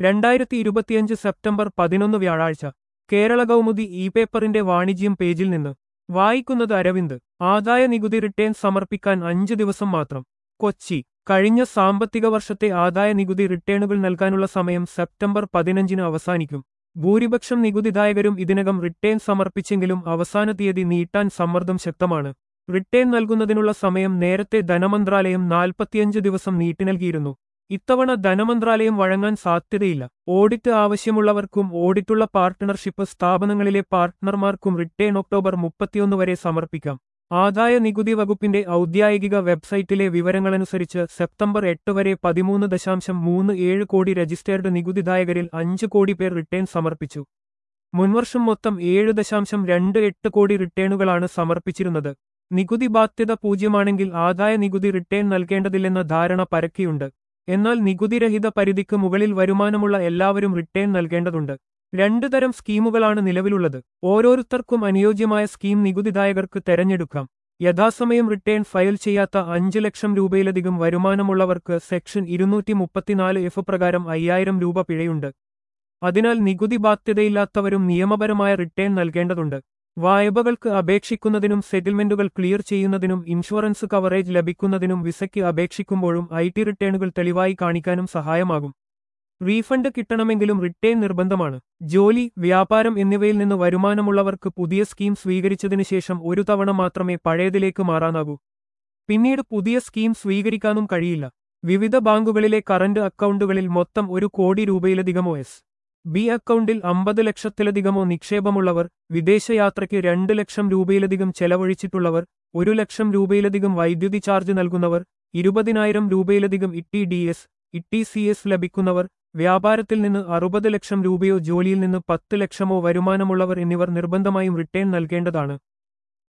രണ്ടായിരത്തി ഇരുപത്തിയഞ്ച് സെപ്റ്റംബർ പതിനൊന്ന് വ്യാഴാഴ്ച കേരള കൗമുദി ഇ പേപ്പറിന്റെ വാണിജ്യം പേജിൽ നിന്ന് വായിക്കുന്നത് അരവിന്ദ് ആദായ നികുതി റിട്ടേൺ സമർപ്പിക്കാൻ അഞ്ച് ദിവസം മാത്രം കൊച്ചി കഴിഞ്ഞ സാമ്പത്തിക വർഷത്തെ ആദായ നികുതി റിട്ടേണുകൾ നൽകാനുള്ള സമയം സെപ്റ്റംബർ പതിനഞ്ചിന് അവസാനിക്കും ഭൂരിപക്ഷം നികുതിദായകരും ഇതിനകം റിട്ടേൺ സമർപ്പിച്ചെങ്കിലും അവസാന തീയതി നീട്ടാൻ സമ്മർദ്ദം ശക്തമാണ് റിട്ടേൺ നൽകുന്നതിനുള്ള സമയം നേരത്തെ ധനമന്ത്രാലയം നാൽപ്പത്തിയഞ്ച് ദിവസം നീട്ടി നൽകിയിരുന്നു ഇത്തവണ ധനമന്ത്രാലയം വഴങ്ങാൻ സാധ്യതയില്ല ഓഡിറ്റ് ആവശ്യമുള്ളവർക്കും ഓഡിറ്റുള്ള പാർട്ട്ണർഷിപ്പ് സ്ഥാപനങ്ങളിലെ പാർട്ട്ണർമാർക്കും റിട്ടേൺ ഒക്ടോബർ മുപ്പത്തിയൊന്ന് വരെ സമർപ്പിക്കാം ആദായ നികുതി വകുപ്പിന്റെ ഔദ്യോഗിക വെബ്സൈറ്റിലെ വിവരങ്ങളനുസരിച്ച് സെപ്റ്റംബർ എട്ട് വരെ പതിമൂന്ന് ദശാംശം മൂന്ന് ഏഴ് കോടി രജിസ്റ്റേർഡ് നികുതിദായകരിൽ അഞ്ച് കോടി പേർ റിട്ടേൺ സമർപ്പിച്ചു മുൻവർഷം മൊത്തം ഏഴ് ദശാംശം രണ്ട് എട്ട് കോടി റിട്ടേണുകളാണ് സമർപ്പിച്ചിരുന്നത് നികുതി ബാധ്യത പൂജ്യമാണെങ്കിൽ ആദായ നികുതി റിട്ടേൺ നൽകേണ്ടതില്ലെന്ന ധാരണ പരക്കെയുണ്ട് എന്നാൽ നികുതിരഹിത പരിധിക്ക് മുകളിൽ വരുമാനമുള്ള എല്ലാവരും റിട്ടേൺ നൽകേണ്ടതുണ്ട് രണ്ടു തരം സ്കീമുകളാണ് നിലവിലുള്ളത് ഓരോരുത്തർക്കും അനുയോജ്യമായ സ്കീം നികുതിദായകർക്ക് തെരഞ്ഞെടുക്കാം യഥാസമയം റിട്ടേൺ ഫയൽ ചെയ്യാത്ത അഞ്ച് ലക്ഷം രൂപയിലധികം വരുമാനമുള്ളവർക്ക് സെക്ഷൻ ഇരുന്നൂറ്റി മുപ്പത്തിനാല് എഫ് പ്രകാരം അയ്യായിരം രൂപ പിഴയുണ്ട് അതിനാൽ നികുതി ബാധ്യതയില്ലാത്തവരും നിയമപരമായ റിട്ടേൺ നൽകേണ്ടതുണ്ട് വായ്പകൾക്ക് അപേക്ഷിക്കുന്നതിനും സെറ്റിൽമെന്റുകൾ ക്ലിയർ ചെയ്യുന്നതിനും ഇൻഷുറൻസ് കവറേജ് ലഭിക്കുന്നതിനും വിസയ്ക്ക് അപേക്ഷിക്കുമ്പോഴും ഐ ടി റിട്ടേണുകൾ തെളിവായി കാണിക്കാനും സഹായമാകും റീഫണ്ട് കിട്ടണമെങ്കിലും റിട്ടേൺ നിർബന്ധമാണ് ജോലി വ്യാപാരം എന്നിവയിൽ നിന്ന് വരുമാനമുള്ളവർക്ക് പുതിയ സ്കീം സ്വീകരിച്ചതിനു ശേഷം ഒരു തവണ മാത്രമേ പഴയതിലേക്ക് മാറാനാകൂ പിന്നീട് പുതിയ സ്കീം സ്വീകരിക്കാനും കഴിയില്ല വിവിധ ബാങ്കുകളിലെ കറന്റ് അക്കൗണ്ടുകളിൽ മൊത്തം ഒരു കോടി രൂപയിലധികമോ എസ് ബി അക്കൗണ്ടിൽ അമ്പത് ലക്ഷത്തിലധികമോ നിക്ഷേപമുള്ളവർ വിദേശയാത്രയ്ക്ക് രണ്ട് ലക്ഷം രൂപയിലധികം ചെലവഴിച്ചിട്ടുള്ളവർ ഒരു ലക്ഷം രൂപയിലധികം വൈദ്യുതി ചാർജ് നൽകുന്നവർ ഇരുപതിനായിരം രൂപയിലധികം T D S T C S ലഭിക്കുന്നവർ വ്യാപാരത്തിൽ നിന്ന് അറുപത് ലക്ഷം രൂപയോ ജോലിയിൽ നിന്ന് പത്ത് ലക്ഷമോ വരുമാനമുള്ളവർ എന്നിവർ നിർബന്ധമായും റിട്ടേൺ നൽകേണ്ടതാണ്